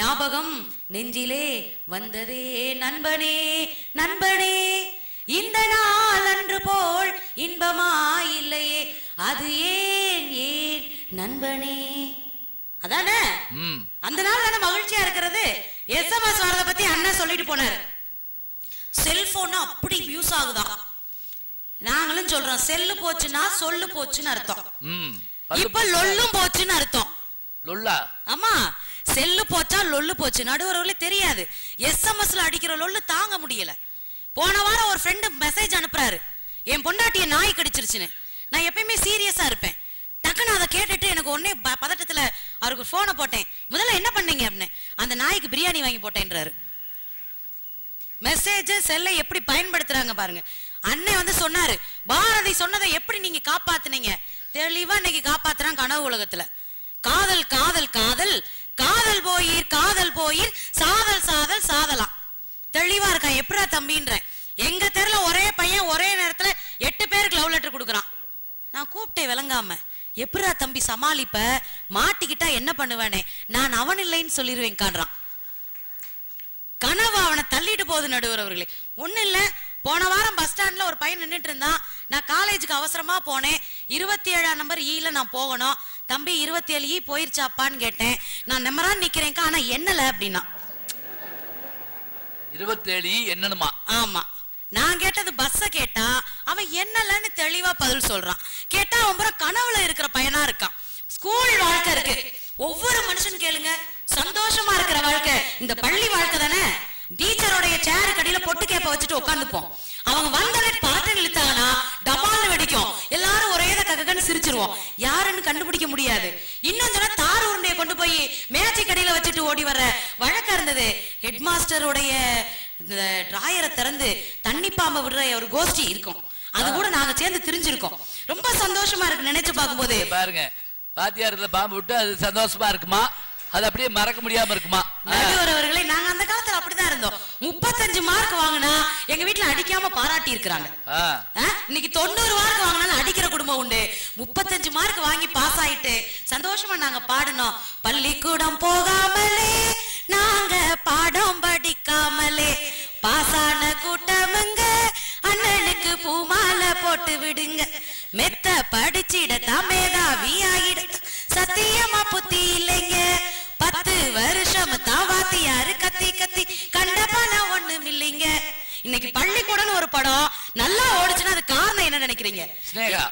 ஞாபகம் நெஞ்சிலே வந்ததே நண்பனே நண்பனே இந்த நாள் அன்று போல் இன்பமா இல்லையே அது ஏன் ஏன் நண்பனே அதானே ம் அந்த நாள் தானே மகிழ்ச்சியா இருக்கிறது எஸ்எம்எஸ் வரத பத்தி அண்ணன் சொல்லிட்டு போனாரு செல்போன் அப்படி யூஸ் ஆகுதாம் நாங்களும் சொல்றோம் செல்லு போச்சுன்னா சொல்லு போச்சுன்னு அர்த்தம் ம் இப்ப லொல்லும் போச்சுன்னு அர்த்தம் லொல்லா ஆமா செல்லு போச்சா லொல்லு போச்சு நடுவரவுல தெரியாது எஸ்எம்எஸ்ல அடிக்கிற லொல்லு தாங்க முடியல போன வாரம் ஒரு ஃப்ரெண்டு மெசேஜ் அனுப்புறாரு என் பொண்டாட்டிய நாய் கடிச்சிருச்சுன்னு நான் எப்பயுமே சீரியஸா இருப்பேன் டக்குன்னு அதை கேட்டுட்டு எனக்கு உடனே ப- பதட்டத்துல அவருக்கு போனை போட்டேன் முதல்ல என்ன பண்ணீங்க அப்படின்னு அந்த நாய்க்கு பிரியாணி வாங்கி போட்டேன்றாரு மெசேஜ் செல்லை எப்படி பயன்படுத்துறாங்க பாருங்க அண்ணன் வந்து சொன்னாரு பாரதி சொன்னதை எப்படி நீங்க காப்பாத்துனீங்க தெளிவா இன்னைக்கு காப்பாத்துறான் கனவு உலகத்துல காதல் காதல் காதல் காதல் போயிர் காதல் போயிர் சாதல் சாதல் சாதலாம் தெளிவா இருக்கான் எப்படா தம்பின்றேன் எங்க தெருல ஒரே பையன் ஒரே நேரத்துல எட்டு பேருக்கு லவ் லெட்டர் கொடுக்குறான் நான் கூப்பிட்டேன் விளங்காம எப்படா தம்பி சமாளிப்ப மாட்டிக்கிட்டா என்ன பண்ணுவேனே நான் அவன் இல்லைன்னு சொல்லிடுவேன் காண்றான் கனவு அவனை தள்ளிட்டு போகுது நடுவர் அவர்களே ஒண்ணு இல்ல போன வாரம் பஸ் ஸ்டாண்ட்ல ஒரு பையன் நின்னுட்டு இருந்தான் நான் காலேஜுக்கு அவசரமா போனேன் இருபத்தி ஏழாம் நம்பர் ஈல நான் போகணும் தம்பி இருபத்தி ஏழு ஈ போயிருச்சாப்பான்னு கேட்டேன் நான் நம்பரான் நிக்கிறேன்க்கா ஆனா என்னல அப்படின்னா இருபத்தேழு என்னனுமா ஆமா நான் கேட்டது பஸ்ஸ கேட்டா அவன் என்னலன்னு தெளிவா பதில் சொல்றான் கேட்டா அவன் பூரா கனவுல இருக்கிற பையனா இருக்கான் ஸ்கூல் வாழ்க்கை இருக்கு ஒவ்வொரு மனுஷன் கேளுங்க சந்தோஷமா இருக்கிற வாழ்க்கை இந்த பள்ளி வாழ்க்கை தானே டீச்சரோடைய சேர் கடியில பொட்டு கேப்ப வச்சுட்டு உட்காந்துப்போம் அவங்க வந்தனே பாட்டு இழுத்தாங்கன்னா டபால்னு வெடிக்கும் எல்லாரும் ஒரே கக்கன்னு சிரிச்சிருவோம் யாருன்னு கண்டுபிடிக்க முடியாது இன்னும் சொன்னா தார் உருண்டையை கொண்டு போய் மேஜிக் கடையில வச்சுட்டு ஓடி வர்ற வழக்கம் இருந்தது ஹெட் மாஸ்டருடைய இந்த டிராயரை திறந்து தண்ணி பாம்பை விடுற ஒரு கோஷ்டி இருக்கும் அது கூட நாங்க சேர்ந்து திரிஞ்சிருக்கோம் ரொம்ப சந்தோஷமா இருக்கு நினைச்சு பார்க்கும்போது இங்க பாருங்க வாத்தியாரத்துல பாம்பு விட்டு அது சந்தோஷமா இருக்குமா அது அப்படியே மறக்க முடியாம இருக்குமா ஆ, நடுவர் அவர்களே நாங்க அந்த காலத்துல அப்படிதான் இருந்தோம் முப்பத்தஞ்சு மார்க் வாங்கினா எங்க வீட்டுல அடிக்காம பாராட்டி இருக்கிறாங்க ஆ. ஆ, இன்னைக்கு தொண்ணூறு மார்க் வாங்கினாலும் அடிக்கிற குடும்பம் உண்டு முப்பத்தஞ்சு மார்க் வாங்கி பாஸ் ஆயிட்டு சந்தோஷமா நாங்க பாடினோம் பள்ளிக்கூடம் போகாமலே நாங்க பாடம் படிக்காமலே பாசான கூட்டமுங்க அண்ணனுக்கு பூமாலை போட்டு விடுங்க மெத்த படிச்சிட தாமேதாவி ஆகிட சத்தியமா புத்தி இல்லைங்க பத்து வருஷம் தாவாத்தியாரு கத்தி கத்தி கண்ட பணம் ஒண்ணும் இல்லைங்க இன்னைக்கு பள்ளிக்கூடம்னு ஒரு படம் நல்லா ஓடுச்சுன்னா அது காரணம் என்ன நினைக்கிறீங்க ஸ்னேகா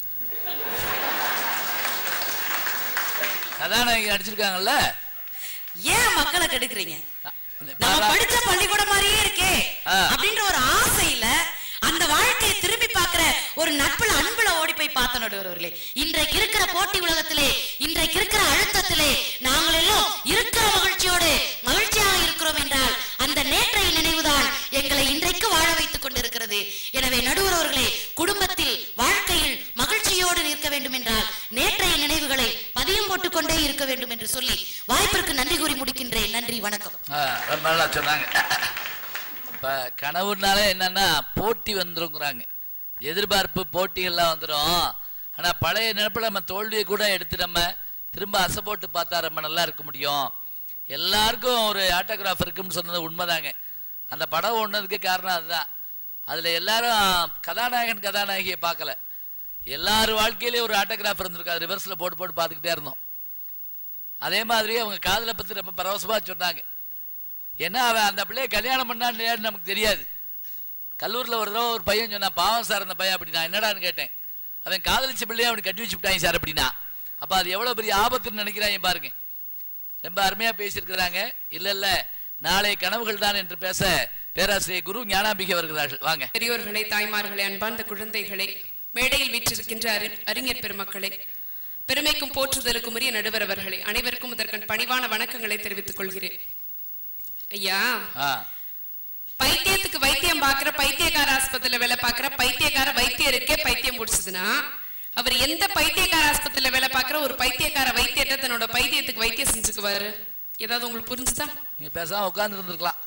கதாநாயகி நடிச்சிருக்காங்கல்ல ஏன் மக்களை கெடுக்குறீங்க இந்த நம்ம பாலா- படிச்ச பள்ளிக்கூடம் மாதிரியே இருக்கே ஆ. அப்படின்ற ஒரு ஆசையில அந்த வாழ்க்கையை திரும்பி பார்க்கிற ஒரு நட்புல அன்புல ஓடி போய் பார்த்த நடுவர்களே இன்றைக்கு இருக்கிற போட்டி உலகத்திலே இன்றைக்கு இருக்கிற அழுத்தத்திலே நாங்கள் எல்லாம் இருக்கிற மகிழ்ச்சியோடு மகிழ்ச்சியாக இருக்கிறோம் என்றால் அந்த நேற்றைய நினைவுதான் எங்களை இன்றைக்கு வாழ வைத்துக் கொண்டிருக்கிறது எனவே நடுவர்களே குடும்பத்தில் வாழ்க்கையில் மகிழ்ச்சியோடு நிற்க வேண்டும் என்றால் நேற்றைய நினைவுகளை பதியம் போட்டுக் கொண்டே இருக்க வேண்டும் என்று சொல்லி வாய்ப்பிற்கு நன்றி கூறி முடிக்கின்றேன் நன்றி வணக்கம் ஆ, ரொம்ப நல்லா சொன்னாங்க இப்ப கனவுனாலே என்னன்னா போட்டி வந்துருங்கிறாங்க எதிர்பார்ப்பு போட்டிகள்லாம் வந்துடும் ஆனா பழைய நினைப்புல நம்ம தோல்வியை கூட எடுத்து நம்ம திரும்ப அசை போட்டு பார்த்தா ரொம்ப நல்லா இருக்க முடியும் எல்லாருக்கும் ஒரு ஆட்டோகிராஃப் இருக்குன்னு சொன்னது உண்மைதாங்க அந்த படம் ஒன்றதுக்கு காரணம் அதுதான் அதுல எல்லாரும் கதாநாயகன் கதாநாயகியை பார்க்கல எல்லார் வாழ்க்கையிலயும் ஒரு ஆட்டோகிராஃப் இருந்திருக்கு அது ரிவர்ஸ்ல போட்டு போட்டு பார்த்துக்கிட்டே இருந்தோம் அதே மாதிரி அவங்க காதலை பத்தி ரொம்ப பரவசமா சொன்னாங்க ஏன்னா அவன் அந்த பிள்ளைய கல்யாணம் பண்ணான்னு இல்லையான்னு நமக்கு தெரியாது கல்லூரில் ஒரு தடவை ஒரு பையன் சொன்னான் பாவம் சார் அந்த பையன் அப்படி நான் என்னடான்னு கேட்டேன் அவன் காதலிச்ச பிள்ளைய அவனுக்கு கட்டி வச்சு விட்டாங்க சார் அப்படின்னா அப்போ அது எவ்வளோ பெரிய ஆபத்துன்னு நினைக்கிறாங்க பாருங்க ரொம்ப அருமையாக பேசியிருக்கிறாங்க இல்லை இல்லை நாளை கனவுகள் தான் என்று பேச பேராசிரியர் குரு ஞானாம்பிகை வருகிறார்கள் வாங்க பெரியோர்களே தாய்மார்களே அன்பார்ந்த குழந்தைகளே மேடையில் வீற்றிருக்கின்ற அறி- அறிஞர் பெருமக்களே பெருமைக்கும் போற்றுதலுக்கும் உரிய நடுவர் அவர்களே அனைவருக்கும் இதற்கன் பணிவான வணக்கங்களை தெரிவித்துக் கொள்கிறேன் ஐயா ஆ பைத்தியத்துக்கு வைத்தியம் பாக்குற பைத்தியக்கார ஆஸ்பத்திரியில வேலை பாக்குற பைத்தியக்கார வைத்தியருக்கே பைத்தியம் முடிச்சதுன்னா அவர் எந்த பைத்தியக்கார ஆஸ்பத்திரியில வேலை பாக்குற ஒரு பைத்தியக்கார வைத்தியத்தை தன்னோட பைத்தியத்துக்கு வைத்தியம் செஞ்சுக்குவாரு ஏதாவது உங்களுக்கு புரிஞ்சுதா நீங்கள் பேசாமல் உட்கார்ந்து இருந்திருக்கலாம்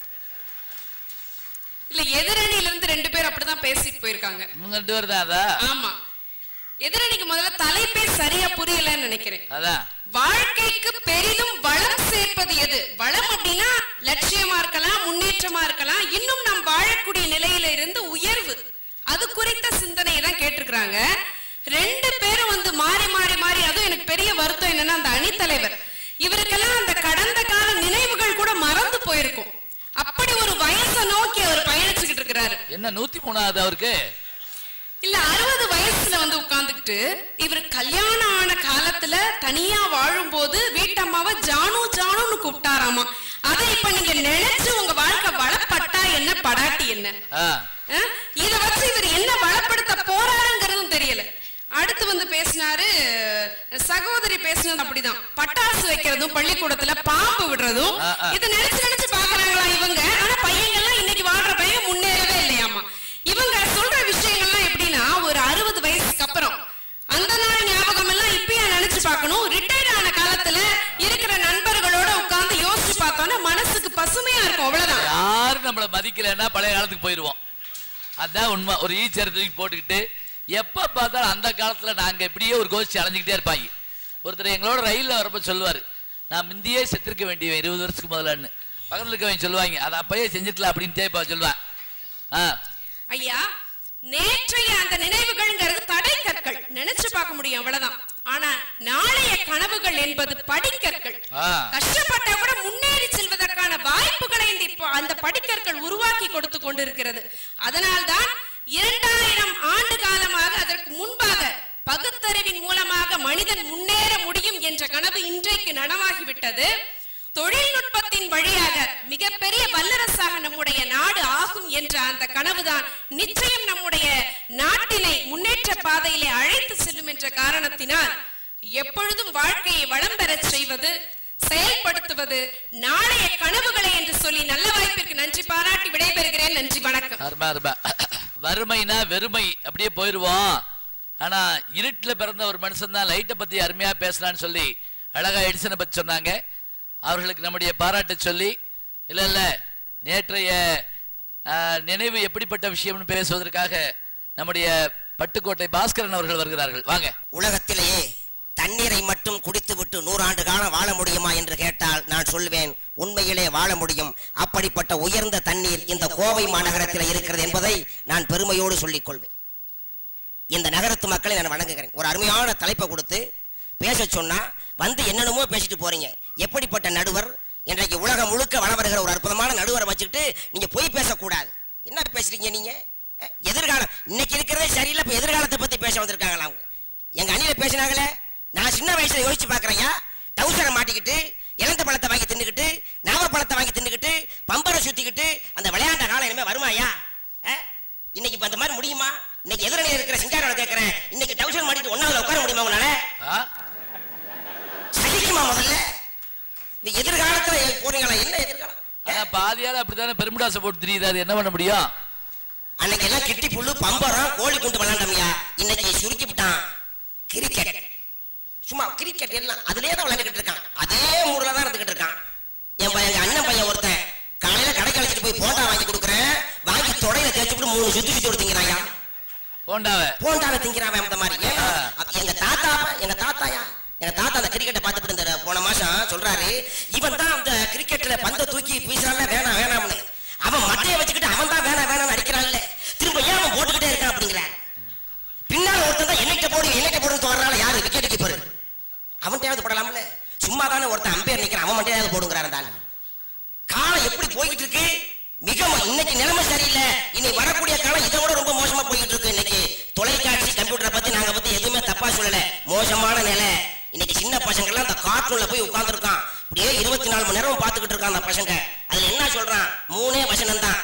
இல்ல எதிரணியில இருந்து ரெண்டு பேர் அப்படிதான் பேசிட்டு போயிருக்காங்க இவங்க ரெண்டு பேர் தான் அதா ஆமா எதிரணிக்கு முதல்ல தலைப்பே சரியா புரியலன்னு நினைக்கிறேன் அதான் வாழ்க்கைக்கு பெரிதும் வளம் சேர்ப்பது எது வளம் அப்படின்னா லட்சியமா இருக்கலாம் முன்னேற்றமா இருக்கலாம் இன்னும் நாம் வாழக்கூடிய நிலையில இருந்து உயர்வு அது குறித்த சிந்தனையை தான் கேட்டிருக்கிறாங்க ரெண்டு பேரும் வந்து மாறி மாறி மாறி அதுவும் எனக்கு பெரிய வருத்தம் என்னன்னா அந்த அணித்தலைவர் இவருக்கெல்லாம் அந்த கடந்த கால நினைவுகள் கூட மறந்து போயிருக்கும் அப்படி ஒரு வயசை நோக்கி அவர் பயணிச்சுக்கிட்டு இருக்கிறாரு என்ன நூத்தி மூணாவது அவருக்கு இல்ல அறுபது வயசுல வந்து உட்கார்ந்துகிட்டு இவர் கல்யாணம் ஆன காலத்துல தனியா வாழும்போது வீட்டம்மாவை ஜானு ஜானுன்னு கூப்பிட்டாராமா அதை இப்ப நீங்க நினைச்சு உங்க வாழ்க்கை வளப்பட்டா என்ன படாட்டி என்ன ஆ, அஹ்? இத வச்சு இவர் என்ன வளப்படுத்த போறாருங்கிறதும் தெரியல அடுத்து வந்து பேசினாரு சகோதரி பேசினது அப்படிதான் பட்டாசு வைக்கிறதும் பள்ளிக்கூடத்துல பாம்பு விடுறதும் ஆ, ஆ. இத நினைச்சு நினைச்சு பாக்குறாங்களா இவங்க ஆனா பையங்கள்லாம் இன்னைக்கு வாழ்ற பையன் முன்னேறவே இல்லையாமா இவங்க சொல்ற விஷயங்கள்லாம் எப்படின்னா ஒரு அறுபது வயசுக்கு அப்புறம் அந்த நாள் ஞாபகம் எல்லாம் இப்பயே நினைச்சு பார்க்கணும் ரிட்டையர்ட் ஆன காலத்துல இருக்கிற நண்பர்களோட உட்கார்ந்து யோசிச்சு பார்த்தோம்னா மனசுக்கு பசுமையா இருக்கும் அவ்வளவுதான் யாரும் நம்மளை மதிக்கலைன்னா பழைய காலத்துக்கு போயிடுவோம் அதான் உண்மை ஒரு ஈச்சர் தூக்கி போட்டுக்கிட்டு எப்ப பார்த்தாலும் அந்த காலத்துல நாங்க இப்படியே ஒரு கோஷ்டி அலைஞ்சுக்கிட்டே இருப்பாங்க ஒருத்தர் எங்களோட ரயில்ல வரப்ப சொல்லுவாரு நான் முந்தியே செத்துருக்க வேண்டியவன் இருபது வருஷத்துக்கு முதல்லன்னு பக்கத்துல இருக்கவங்க சொல்லுவாங்க அதை அப்பயே செஞ்சுக்கலாம் அப்படின்ட்டே இப்ப சொல்லுவேன் ஆ ஐயா நேற்றைய அந்த நினைவுகள்ங்கிறது தடை கற்கள் நினைச்சு பார்க்க முடியும் அவ்வளவுதான் ஆனா நாளைய கனவுகள் என்பது படிக்கற்கள் ஆ. கஷ்டப்பட்டா கூட முன்னேறி செல்வதற்கான வாய்ப்புகளை இந்த இப்போ அந்த படிக்கற்கள் உருவாக்கி கொடுத்து கொண்டிருக்கிறது அதனால்தான் இரண்டாயிரம் ஆண்டு காலமாக அதற்கு முன்பாக பகுத்தறிவின் மூலமாக மனிதன் முன்னேற முடியும் என்ற கனவு இன்றைக்கு நனவாகிவிட்டது தொழில்நுட்பத்தின் வழியாக மிகப்பெரிய வல்லரசாக நம்முடைய நாடு ஆகும் என்ற அந்த கனவுதான் நிச்சயம் நம்முடைய நாட்டினை முன்னேற்ற பாதையிலே அழைத்து செல்லும் என்ற காரணத்தினால் எப்பொழுதும் வாழ்க்கையை வளம் பெறச் செய்வது செயல்படுத்துவது நாளைய கனவுகளை என்று சொல்லி நல்ல வாய்ப்பிற்கு நன்றி பாராட்டி விடைபெறுகிறேன் நன்றி வணக்கம் அருமை அருமை வறுமைனா வெறுமை அப்படியே போயிருவோம் ஆனா இருட்டுல பிறந்த ஒரு மனுஷன் தான் லைட்டை பத்தி அருமையா பேசலாம்னு சொல்லி அழகா எடிசனை பத்தி சொன்னாங்க அவர்களுக்கு நம்முடைய பாராட்டு சொல்லி இல்ல இல்ல நேற்றைய ஆஹ், நினைவு எப்படிப்பட்ட விஷயம்னு பேசுவதற்காக நம்முடைய பட்டுக்கோட்டை பாஸ்கரன் அவர்கள் வருகிறார்கள் வாங்க உலகத்திலேயே தண்ணீரை மட்டும் குடித்துவிட்டு நூறாண்டு காலம் வாழ முடியுமா என்று கேட்டால் நான் சொல்வேன் உண்மையிலே வாழ முடியும் அப்படிப்பட்ட உயர்ந்த தண்ணீர் இந்த கோவை மாநகரத்தில் இருக்கிறது என்பதை நான் பெருமையோடு சொல்லிக் கொள்வேன் இந்த நகரத்து மக்களை நான் வணங்குகிறேன் ஒரு அருமையான தலைப்பை கொடுத்து பேச சொன்னா வந்து என்னென்னமோ பேசிட்டு போறீங்க எப்படிப்பட்ட நடுவர் இன்றைக்கு உலகம் முழுக்க வளம் வருகிற ஒரு அற்புதமான நடுவரை வச்சுக்கிட்டு நீங்க பொய் பேசக்கூடாது என்ன பேசுறீங்க நீங்க அஹ், எதிர்காலம் இன்னைக்கு இருக்கிறதே சரியில்லை இப்ப எதிர்காலத்தை பத்தி பேச வந்திருக்காங்களா அவங்க எங்க அணியில பேசினாங்களே நான் சின்ன வயசுல யோசிச்சு பாக்குறேயா டவுசரை மாட்டிக்கிட்டு இளந்த பழத்தை வாங்கி தின்னுக்கிட்டு நாவல் பழத்தை வாங்கி தின்னுக்கிட்டு பம்பரை சுத்திக்கிட்டு அந்த விளையாண்ட காலம் இனிமே வருமாயா அஹ்? இன்னைக்கு இப்ப அந்த மாதிரி முடியுமா இன்னைக்கு எதிரணி இருக்கிற சிங்காரோட கேட்கிறேன் இன்னைக்கு டவுசர் மாட்டிட்டு ஒன்னாவது உட்கார முடியுமா உங்களால ஆ? சகிக்குமா முதல்ல இது எதிர்காலத்துல போறீங்களா என்ன எதிர்காலம் ஆனா பாதியால அப்படித்தானே பெருமிடாசை போட்டு தெரியுது அது என்ன பண்ண முடியும் அன்னைக்கு எல்லாம் கிட்டி புல்லு பம்பரம் கோழி குண்டு விளாண்டோம்யா இன்னைக்கு சுருக்கி விட்டான் கிரிக்கெட் சும்மா கிரிக்கெட் எல்லாம் அதுலயே தான் விளையாண்டுக்கிட்டு இருக்கான் அதே மூடுல தான் இருந்துகிட்டு இருக்கான் என் பையன் எங்க அண்ணன் பையன் ஒருத்தன் காலையில கடைக்கு அழைச்சிட்டு போய் போண்டா வாங்கி கொடுக்குறேன் வாங்கி தொடையில தேய்ச்சி மூணு சுத்தி சுத்தி கொடுத்தீங்கிறாயா போண்டாவ போண்டால திங்கிறான் அந்த மாதிரி ஏன்? அப்ப எங்க தாத்தா எங்க தாத்தாயா எங்க தாத்தா அந்த கிரிக்கெட்டை பார்த்துட்டு இருந்தாரு போன மாசம் சொல்றாரு இவன் தான் அந்த கிரிக்கெட்ல பந்த தூக்கி வீசுறான்ல வேணாம் வேணாம்னு அவன் மட்டையை வச்சுக்கிட்டு அவன் தான் வேணாம் வேணாம்னு அடிக்கிறான்ல திரும்ப ஏன் அவன் போட்டுக்கிட்டே இருக்கான் அப்படிங்கிறான் பின்னால் ஒருத்தன் தான் என்னைக்கு போடு என்னைக்கு போடுன்னு தோறால யாரு விக்கெட் கீப்பர் அவன்கிட்டயாவது போடலாம்ல சும்மா தானே ஒருத்தன் அம்பேர் நிக்கிறான் அவன் மட்டும் போடுங்கிறாரு அந்த ஆளு காலம் எப்படி போய்கிட்டு இருக்கு மிக மோ- இன்னைக்கு நிலைமை சரியில்லை இனி வரக்கூடிய காலம் இதை விட ரொம்ப மோசமா போய்கிட்டு இருக்கு இன்னைக்கு தொலைக்காட்சி கம்ப்யூட்டரை பத்தி நாங்க பத்தி எதுவுமே தப்பா சொல்லல மோசமான நிலை இன்னைக்கு சின்ன பசங்க எல்லாம் அந்த கார்ட்டூன்ல போய் உட்கார்ந்துருக்கான் இப்படியே இருபத்தி நாலு மணி நேரம் பார்த்துக்கிட்டு இருக்கான் அந்த பசங்க அதுல என்ன சொல்றான் மூணே வசனம் தான்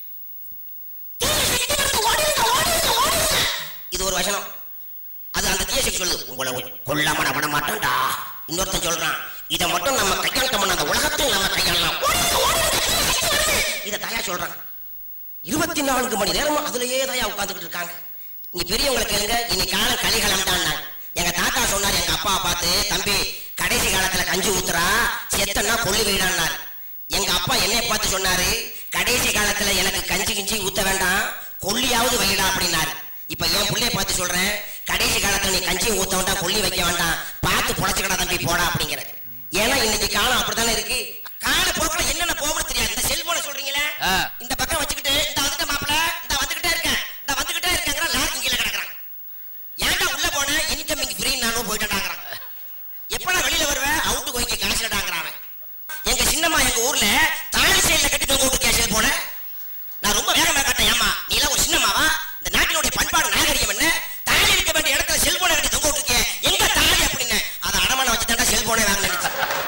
இது ஒரு வசனம் அது அந்த தீயசக்தி சொல்லுது உங்களை கொல்லாம நான் விட மாட்டேன்டா இன்னொருத்தன் சொல்றான் இதை மட்டும் நம்ம கையாள அந்த உலகத்தையும் நம்ம கையாளலாம் இதை தயா சொல்றான் இருபத்தி நான்கு மணி நேரம் அதுலயே தயா உட்கார்ந்துகிட்டு இருக்காங்க நீ பெரியவங்களை கேளுங்க இனி காலம் கலிகாலம் தான் எங்க தாத்தா சொன்னார் எங்க அப்பா பார்த்து தம்பி கடைசி காலத்துல கஞ்சி ஊத்துறா செத்தன்னா கொள்ளி வைடான்னார் எங்க அப்பா என்னை பார்த்து சொன்னாரு கடைசி காலத்துல எனக்கு கஞ்சி கிஞ்சி ஊத்த வேண்டாம் கொல்லியாவது வைடா அப்படின்னாரு இப்ப என் பிள்ளைய பார்த்து சொல்றேன் கடைசி காலத்துல நீ கஞ்சி ஊத்த வேண்டாம் கொல்லி வைக்க வேண்டாம் பார்த்து புழைச்சுக்கடா தம்பி போடா அப்படிங்கிற ஏன்னா இன்னைக்கு காலம் அப்படித்தானே இருக்கு கால போக்குல என்னென்ன போகணும் தெரியாது இந்த செல்போனை சொல்றீங்களே ஆ. இந்த பக்கம் வச்சுக்கிட்டு இந்த வந்துட்ட மாப்பிள இந்த வந்துகிட்டே இருக்கேன் இந்த வந்துகிட்டே இருக்கேங்கிற லாக்கும் கீழே கிடக்குறான் ஏன்டா உள்ள போன இன்கமிங் ஃப்ரீ நானும் போயிட்டாங்கிறான் எப்படா வெளியில வருவேன் அவுட்டு கோயிங்க காசுலடாங்கிறான் அவன். எங்க சின்னம்மா எங்க ஊர்ல தாலி சைடுல கட்டி தொங்க விட்டு கேஸ் போன நான் ரொம்ப வேகமா காட்டேன் ஏமா நீ எல்லாம் ஒரு சின்னமாவா இந்த நாட்டினுடைய பண்பாடு நாகரிகம் என்ன தாலி இருக்க வேண்டிய இடத்துல செல்போனை கட்டி தொங்க விட்டுருக்கே எங்க தாலி அப்படின்னு அதை அடமான வச்சு தாண்டா செல்போனே வாங்கினேன்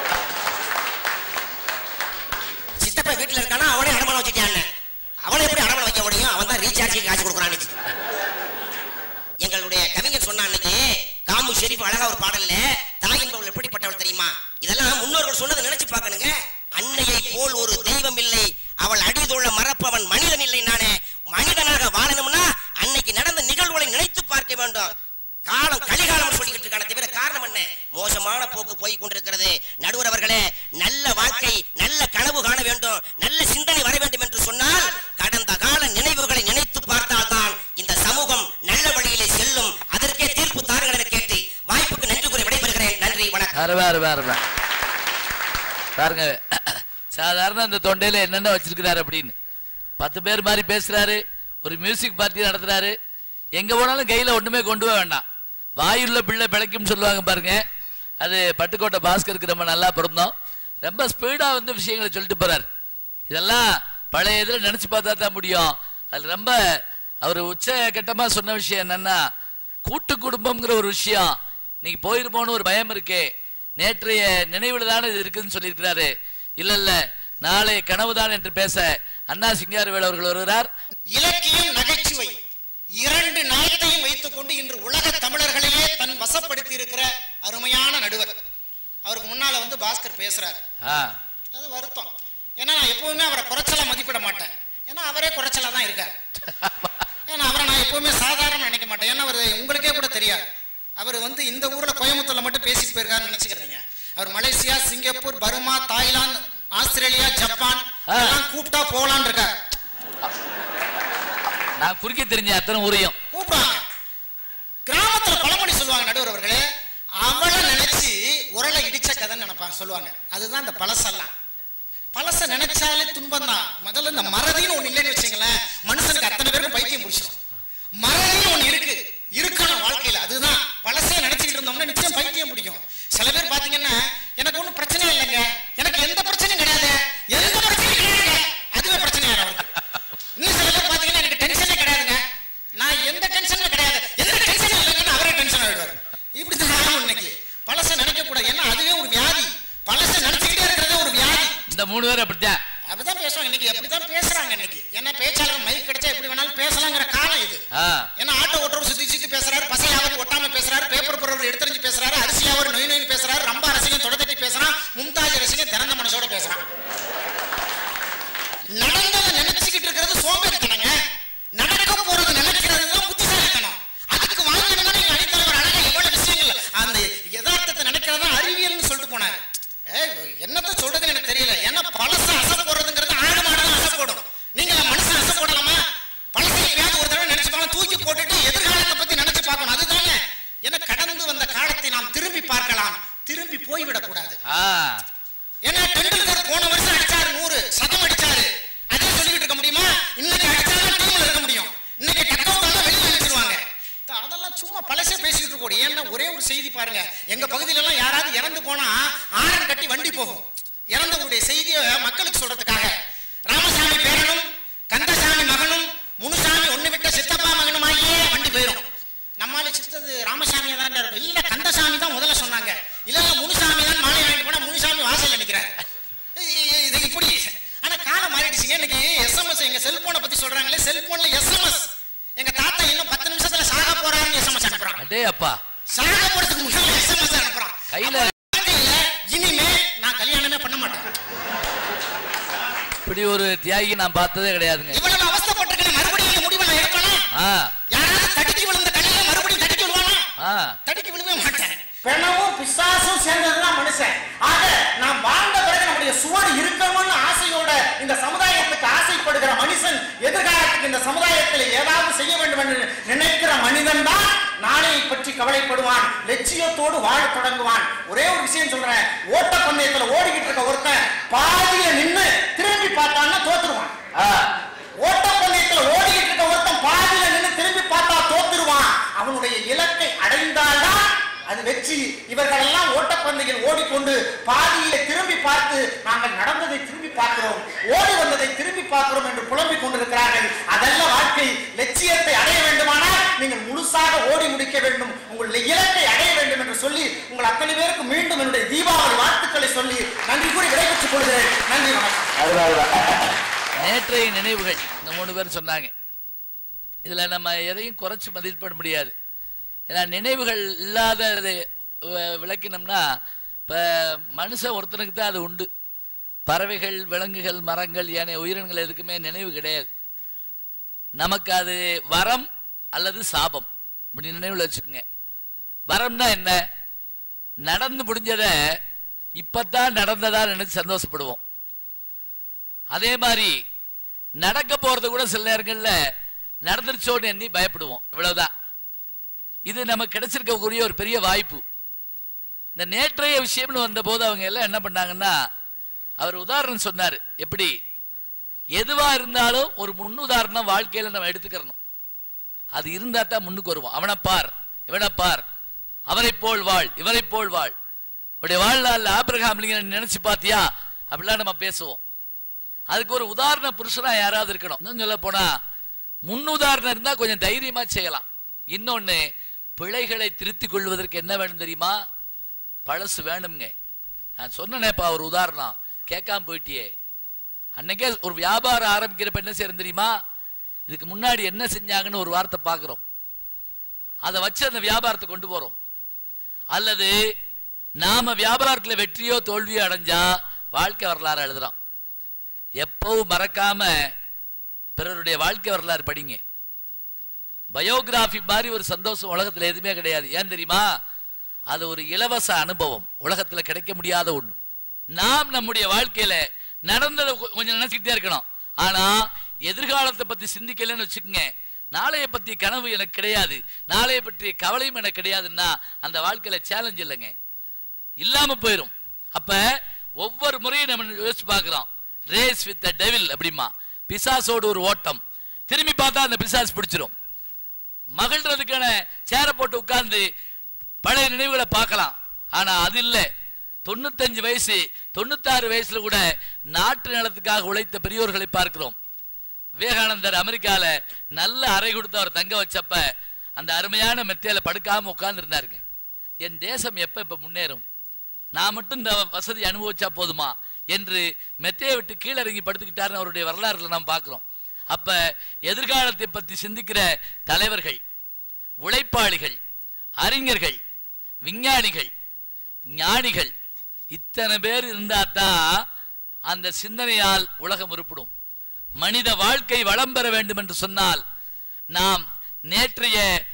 சித்தப்பா வீட்டுல இருக்கானா அவனே அடமான வச்சுட்டான் அவனை எப்படி அடமான வைக்க முடியும் அவன் தான் ரீசார்ஜுக்கு காசு கொடுக்குறான் இன்னைக்கு. எங்களுடைய கவிஞர் சொன்ன அன்னைக்கு காமு ஷெரீப் அழகா ஒரு பாடல்ல தாய் என்பவள் எப்படிப்பட்டவள் தெரியுமா இதெல்லாம் முன்னோர்கள் சொன்னதை நினைச்சு பார்க்கணுங்க அன்னையை போல் ஒரு தெய்வம் இல்லை அவள் அடிதோழ மறப்பவன் மனிதன் இல்லை நானே மனிதனாக வாழணும்னா அன்னைக்கு நடந்த நிகழ்வுகளை நினைத்து பார்க்க வேண்டும் காலம் கலிகாலம் சொல்லிக்கிட்டு இருக்கான தவிர காரணம் என்ன மோசமான போக்கு போய் கொண்டிருக்கிறது நடுவர் அவர்களே நல்ல வாழ்க்கை நல்ல கனவு காண வேண்டும் நல்ல சிந்தனை வர வேண்டும் என்று சொன்னால் கடந்த கால நினைவுகளை நினைத்து பார்த்தால்தான் இந்த சமூகம் நல்ல வழியிலே செல்லும் அதற்கே தீர்ப்பு தாருங்கள் என கேட்டு வாய்ப்புக்கு நன்றி கூறி விடைபெறுகிறேன் நன்றி வணக்கம் அருமை அருமை அருமை பாருங்க சாதாரண அந்த தொண்டையில என்னென்ன வச்சிருக்கிறாரு அப்படின்னு பத்து பேர் மாதிரி பேசுறாரு ஒரு மியூசிக் பார்ட்டி நடத்துறாரு எங்க போனாலும் கையில ஒண்ணுமே கொண்டு போக வேண்டாம் வாயுள்ள பிள்ளை பிழைக்கும்னு சொல்லுவாங்க பாருங்க அது பட்டுக்கோட்டை பாஸ்கருக்கு ரொம்ப நல்லா பொருந்தோம் ரொம்ப ஸ்பீடா வந்து விஷயங்களை சொல்லிட்டு போறாரு இதெல்லாம் பழைய இதில் நினைச்சு பார்த்தா தான் முடியும் அது ரொம்ப அவர் உச்ச கட்டமா சொன்ன விஷயம் என்னன்னா கூட்டு குடும்பம்ங்கிற ஒரு விஷயம் இன்னைக்கு போயிருப்போன்னு ஒரு பயம் இருக்கே நேற்றைய நினைவில் தானே இது இருக்குன்னு சொல்லியிருக்கிறாரு இல்ல இல்ல நாளை கனவுதான் என்று பேச அண்ணா சிங்காரவேல் அவர்கள் வருகிறார் இலக்கியம் நகைச்சுவை இரண்டு நயத்தையும் வைத்துக் கொண்டு இன்று உலக தமிழர்களையே தன் வசப்படுத்தி இருக்கிற அருமையான நடுவர் அவருக்கு முன்னால வந்து பாஸ்கர் பேசுறாரு ஆ, அது வருத்தம் ஏன்னா நான் எப்பவுமே அவரை குறைச்சலா மதிப்பிட மாட்டேன் ஏன்னா அவரே குறைச்சலா தான் இருக்கார் ஏன்னா அவரை நான் எப்பவுமே சாதாரண நினைக்க மாட்டேன் ஏன்னா அவர் உங்களுக்கே கூட தெரியாது அவர் வந்து இந்த ஊர்ல கோயம்புத்தூர்ல மட்டும் பேசிட்டு போயிருக்காருன்னு நினைச்சுக்கிறீங்க அவர் Malaysia Singapore Burma Thailand Australia Japan ஆ. எல்லாம் கூப்பிட்டா போலான்னு இருக்கார் நான் குறிக்க தெரிஞ்ச அத்தனை ஊரையும் கூப்பிடுவாங்க கிராமத்துல பழமொழி சொல்லுவாங்க நடுவர் அவர்களே அவளை நினைச்சு உரலை இடிச்ச கதைன்னு நினைப்பாங்க சொல்லுவாங்க அதுதான் இந்த பழசெல்லாம் பழச நினைச்சாலே துன்பம் தான் முதல்ல இந்த மறதின்னு ஒண்ணு இல்லைன்னு வச்சுங்களேன் மனுஷனுக்கு அத்தனை பேருக்கும் பைத்தியம் பிடிச்சிடும் மறதின்னு ஒண்ணு இருக்கு இருக்கணும் வாழ்க்கையில அதுதான் பழசே நினைச்சுக்கிட்டு இருந்தோம்னா நிச்சயம் பைத்தியம் பிடிக்கும் சில பேர் பாத்தீங்கன்னா எனக்கு ஒண்ணும் பிரச்சனை இல்லைங்க எனக்கு எந்த பிரச்சனையும் கிடையாது எந்த பிரச்சனையும் கிடையாதுங்க அதுவே பிரச்சனையா அவருக்கு இன்னும் சில பேர் பாத்தீங்கன்னா எனக்கு டென்ஷனே கிடையாதுங்க நான் எந்த டென்ஷனும் கிடையாது எந்த டென்ஷனும் இல்லைங்கன்னு அவரே டென்ஷன் ஆயிடுவாரு இப்படிதான் ஆகும் இன்னைக்கு பழச நினைக்க கூடாது ஏன்னா அதுவே ஒரு வியாதி பழச நினைச்சுக்கிட்டே இருக்கிறதே ஒரு வியாதி இந்த மூணு பேர் அப்படித்தான் அப்படிதான் பேசுவாங்க இன்னைக்கு அப்படிதான் பேசுறாங்க இன்னைக்கு ஏன்னா பேச்சாளர் மைக் கிடைச்சா எப்படி வேணாலும் பேசலாங்கிற காலம் இது ஆ, ஏன்னா ஆட்டோ ஓட்டுறவர் சுத்தி சுத்தி பேசுறாரு பசையாவது ஒட்டாம பேசுறாரு பேப்பர் போடுறவர் எடுத்தறிஞ்சு பேசுறாரு அரிசியாவது நொய் நொய் பேசுறாரு ரொம்ப ரசிகம் தொடர்த்தி பேசுறான் மும்தாஜ் ரசிகம் திறந்த மனசோட பேசுறான் நடந்ததை நினைச்சுக்கிட்டு இருக்கிறது சோம்பேறித்தனங்க நடக்க போறது நினைக்கிறது தான் புத்திசாலித்தனம் அதுக்கு வாங்கினா நீங்க அணித்தலைவர் அழகா எவ்வளவு விஷயங்கள் அந்த யதார்த்தத்தை நினைக்கிறது தான் அறிவியல்னு சொல்லிட்டு போனாரு ஏய், என்னத்த சொல்றதுன்னு எனக்கு தெரியல ஏன்னா பழச அசை போடுறதுங்கிறது ஆடு மாடு தான் அசை போடும் நீங்க மனுஷன் அசை போடலாமா பழசை எப்பயாவது ஒரு தடவை நினைச்சு பார்க்கலாம் தூக்கி போட்டுட்டு எதிர்காலத்தை பத்தி நினைச்சு பார்க்கணும் அதுதானே ஏன்னா கடந்து வந்த காலத்தை நாம் திரும்பி பார்க்கலாம் திரும்பி போய்விடக் கூடாது ஆ, ஏன்னா டெண்டுல்கர் போன வருஷம் அடிச்சாரு நூறு சதம் அடிச்சாரு அதே சொல்லிக்கிட்டு இருக்க முடியுமா இன்னைக்கு அடிச்சாதான் டீம்ல இருக்க முடியும் இன்னைக்கு டக் அவுட் ஆனா வெளியில அனுப்பிச்சிருவாங்க த- அதெல்லாம் சும்மா பழசே பேசிக்கிட்டு இருக்கோம் ஏன்னா ஒரே ஒரு செய்தி பாருங்க எங்க பகுதியில எல்லாம் யாராவது இறந்து போனா ஆரன் கட்டி வண்டி போகும் இறந்தவருடைய செய்தியை மக்களுக்கு சொல்றதுக்காக ராமசாமி பேரனும் கந்தசாமி மகனும் முனுசாமி ஒண்ணு விட்ட சித்தப்பா மகனுமாகியே வண்டி போயிடும் நம்மால சித்தது ராமசாமி தான் இருக்கும் இல்ல கந்தசாமி தான் முதல்ல சொன்னாங்க இல்ல இல்ல முனுசாமி தான் மாலை வாங்கிட்டு போனா முனுசாமி வாசல் நினைக்கிறார் இது இப்படி ஆனா காலம் மாறிடுச்சுங்க இன்னைக்கு எஸ்எம்எஸ் எங்க செல்போனை பத்தி சொல்றாங்களே செல்போன்ல எஸ்எம்எஸ் எங்க தாத்தா இன்னும் பத்து நிமிஷத்துல சாக போறாருன்னு எஸ்எம்எஸ் அனுப்புறான் அடே அப்பா சாக போறதுக்கு முன்னாடி எஸ்எம்எஸ் அனுப்புறான் கையில வாழ்க்கையில இனிமே நான் கல்யாணமே பண்ண மாட்டேன் இப்படி ஒரு தியாகி நான் பார்த்ததே கிடையாதுங்க இவ்வளவு அவஸ்தைப்பட்டிருக்கேன் மறுபடியும் இந்த முடிவை நான் எடுப்பேனா ஆ யாராவது தடுக்கி விழுந்த கல்லில மறுபடியும் தடுக்கி விழுவானா ஆ தடுக்கி விழுவே மாட்டேன் பிணமும் பிசாசும் சேர்ந்ததுதான் மனுஷன் ஆக நாம் வாழ்ந்த பிறகு நம்முடைய சுவர் இருக்கணும்னு ஆசையோட இந்த சமுதாயத்துக்கு ஆசைப்படுகிற மனுஷன் எதிர்காலத்துக்கு இந்த சமுதாயத்தில் ஏதாவது செய்ய வேண்டும் என்று நினைக்கிற மனிதன் தான் நாளையை பற்றி கவலைப்படுவான் லட்சியத்தோடு வாழ தொடங்குவான் ஒரே ஒரு விஷயம் சொல்றேன் ஓட்ட பந்தயத்துல ஓடிக்கிட்டு இருக்க ஒருத்தன் பாதியில நின்னு திரும்பி பார்த்தான்னா தோத்துருவான் ஓட்ட பந்தயத்துல ஓடிக்கிட்டு இருக்க ஒருத்தன் பாதியில நின்னு திரும்பி பார்த்தா தோத்துருவான் அவனுடைய இலக்கை அடைந்தால்தான் அது வெற்றி இவர்கள் எல்லாம் ஓட்டப்பந்தயில் ஓடிக்கொண்டு பாதியிலே திரும்பி பார்த்து நாங்கள் நடந்ததை திரும்பி பார்க்கிறோம் ஓடி வந்ததை திரும்பி பார்க்கிறோம் என்று புலம்பிக் கொண்டிருக்கிறார்கள் அதல்ல வாழ்க்கை லட்சியத்தை அடைய வேண்டுமானால் நீங்கள் முழுசாக ஓடி முடிக்க வேண்டும் உங்களுடைய இலக்கை அடைய வேண்டும் என்று சொல்லி உங்கள் அத்தனை பேருக்கு மீண்டும் என்னுடைய தீபாவளி வாழ்த்துக்களை சொல்லி நன்றி கூறி விடைபெற்றுக் கொள்கிறேன் நன்றி வணக்கம் நேற்றைய நினைவுகள் இந்த மூணு பேர் சொன்னாங்க இதுல நம்ம எதையும் குறைச்சு மதிப்பிட முடியாது ஏன்னா நினைவுகள் இல்லாததை அஹ், விளக்கினோம்னா இப்ப மனுஷன் ஒருத்தனுக்கு தான் அது உண்டு பறவைகள் விலங்குகள் மரங்கள் ஏனைய உயிரினங்கள் எதுக்குமே நினைவு கிடையாது நமக்கு அது வரம் அல்லது சாபம் இப்படி நினைவுல வச்சுக்கோங்க வரம்னா என்ன நடந்து முடிஞ்சதை இப்பதான் நடந்ததா நினைச்சு சந்தோஷப்படுவோம் அதே மாதிரி நடக்க போறது கூட சில நேரங்கள்ல நடந்துருச்சோன்னு எண்ணி பயப்படுவோம் இவ்வளவுதான் இது நமக்கு கிடைச்சிருக்கக்கூடிய ஒரு பெரிய வாய்ப்பு இந்த நேற்றைய விஷயம்னு வந்தபோது அவங்க எல்லாம் என்ன பண்ணாங்கன்னா அவர் உதாரணம் சொன்னார் எப்படி எதுவா இருந்தாலும் ஒரு முன்னுதாரணம் வாழ்க்கையில நம்ம எடுத்துக்கிறணும் அது இருந்தா தான் முன்னுக்கு வருவோம் அவனை பார் இவனை பார் அவரை போல் வாழ் இவரை போல் வாழ் உடைய வாழ்நாள் ஆபிரகாம் லிங்கன் நினைச்சு பாத்தியா அப்படிலாம் நம்ம பேசுவோம் அதுக்கு ஒரு உதாரண புருஷனா யாராவது இருக்கணும் இன்னும் சொல்ல போனா முன்னுதாரணம் இருந்தா கொஞ்சம் தைரியமா செய்யலாம் இன்னொன்னு பிழைகளை திருத்திக் கொள்வதற்கு என்ன வேணும் தெரியுமா பழசு வேணுங்க நான் சொன்னேனேப்பா ஒரு உதாரணம் கேட்காம போயிட்டியே அன்னைக்கே ஒரு வியாபாரம் ஆரம்பிக்கிறப்ப என்ன செய்யணும் தெரியுமா இதுக்கு முன்னாடி என்ன செஞ்சாங்கன்னு ஒரு வார்த்தை பார்க்குறோம் அதை வச்சு அந்த வியாபாரத்தை கொண்டு போறோம் அல்லது நாம வியாபாரத்துல வெற்றியோ தோல்வியோ அடைஞ்சா வாழ்க்கை வரலாறு எழுதுறோம் எப்பவும் மறக்காம பிறருடைய வாழ்க்கை வரலாறு படிங்க பயோகிராஃபி மாதிரி ஒரு சந்தோஷம் உலகத்துல எதுவுமே கிடையாது ஏன் தெரியுமா அது ஒரு இலவச அனுபவம் உலகத்துல கிடைக்க முடியாத ஒண்ணு நாம் நம்முடைய வாழ்க்கையில நடந்ததை கொ- கொஞ்சம் நினைச்சுக்கிட்டே இருக்கணும் ஆனா எதிர்காலத்தை பத்தி சிந்திக்கலன்னு வச்சுக்கோங்க நாளைய பத்தி கனவு எனக்கு கிடையாது நாளைய பற்றிய கவலையும் எனக்கு கிடையாதுன்னா அந்த வாழ்க்கையில சேலஞ்ச் இல்லைங்க இல்லாம போயிரும் அப்ப ஒவ்வொரு முறையும் நம்ம யோசிச்சு பார்க்கிறோம் ரேஸ் வித் த டெவில் அப்படிமா பிசாசோடு ஒரு ஓட்டம் திரும்பி பார்த்தா அந்த பிசாஸ் பிடிச்சிரும் மகிழ்றதுக்கான சேரை போட்டு உட்கார்ந்து பழைய நினைவுகளை பார்க்கலாம் ஆனா அது இல்லை தொண்ணூத்தஞ்சு வயசு தொண்ணூத்தாறு வயசுல கூட நாட்டு நலத்துக்காக உழைத்த பெரியோர்களை பார்க்கிறோம் விவேகானந்தர் அமெரிக்கால நல்ல அறை கொடுத்து அவர் தங்க வச்சப்ப அந்த அருமையான மெத்தையில படுக்காம உட்கார்ந்து இருந்தாருங்க என் தேசம் எப்ப இப்ப முன்னேறும் நான் மட்டும் இந்த வசதி அனுபவிச்சா போதுமா என்று மெத்தையை விட்டு கீழே இறங்கி படுத்துக்கிட்டாருன்னு அவருடைய வரலாறுல நாம் பார்க்கிறோம் அப்ப எதிர்காலத்தை பற்றி சிந்திக்கிற தலைவர்கள் உழைப்பாளிகள் அறிஞர்கள் விஞ்ஞானிகள் ஞானிகள் இத்தனை பேர் இருந்தா தான் அந்த சிந்தனையால் உலகம் உருப்படும் மனித வாழ்க்கை வளம் பெற வேண்டும் என்று சொன்னால் நாம் நேற்றைய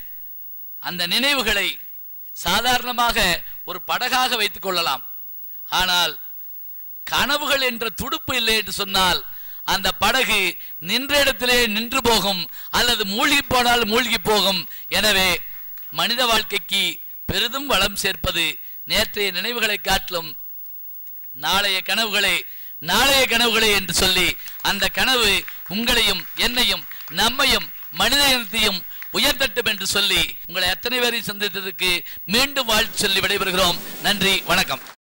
அந்த நினைவுகளை சாதாரணமாக ஒரு படகாக வைத்துக் கொள்ளலாம் ஆனால் கனவுகள் என்ற துடுப்பு இல்லை என்று சொன்னால் அந்த படகு நின்ற இடத்திலே நின்று போகும் அல்லது மூழ்கி போனால் மூழ்கி போகும் எனவே மனித வாழ்க்கைக்கு பெரிதும் வளம் சேர்ப்பது நேற்றைய நினைவுகளை காட்டிலும் நாளைய கனவுகளே நாளைய கனவுகளே என்று சொல்லி அந்த கனவு உங்களையும் என்னையும் நம்மையும் மனித இனத்தையும் உயர்த்தட்டும் என்று சொல்லி உங்களை அத்தனை பேரையும் சந்தித்ததற்கு மீண்டும் வாழ்த்து சொல்லி விடைபெறுகிறோம் நன்றி வணக்கம்